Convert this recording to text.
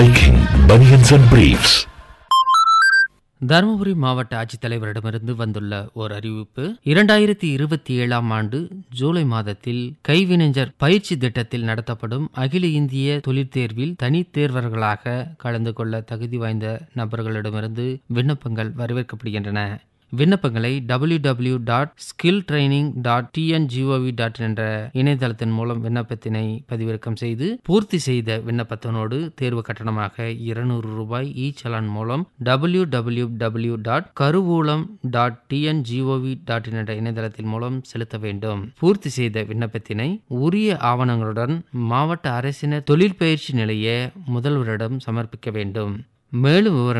Viking Bunions and Briefs. Dharmapuri மாவட்ட ஆட்சித்தலைவரிடமிருந்து வந்துள்ள ஓர் அறிவிப்பு இரண்டாயிரத்தி இருபத்தி ஏழாம் ஆண்டு ஜூலை மாதத்தில் கைவினைஞர் பயிற்சி திட்டத்தில் நடத்தப்படும் அகில இந்திய தொழிற்தேர்வில் தனித் தேர்வர்களாக கலந்து கொள்ள தகுதி வாய்ந்த நபர்களிடமிருந்து விண்ணப்பங்கள் வரவேற்கப்படுகின்றன விண்ணப்பங்களை W W dot skill training dot TNGOV dot என்ற இணையதளத்தின் மூலம் விண்ணப்பத்தினை பதிவிறக்கம் செய்து பூர்த்தி செய்த விண்ணப்பத்தினோடு தேர்வு கட்டணமாக இருநூறு ரூபாய் இ சலான் மூலம் டபிள்யூ டபிள்யூ டபிள்யூ டாட் கருவூலம் டாட் டிஎன்ஜிஓவி டாட் என்ற இணையதளத்தின் மூலம் செலுத்த வேண்டும் பூர்த்தி செய்த விண்ணப்பத்தினை உரிய ஆவணங்களுடன் மாவட்ட அரசினர் தொழிற்பயிற்சி நிலைய முதல்வரிடம் சமர்ப்பிக்க வேண்டும் மேலும் விவரங்கள்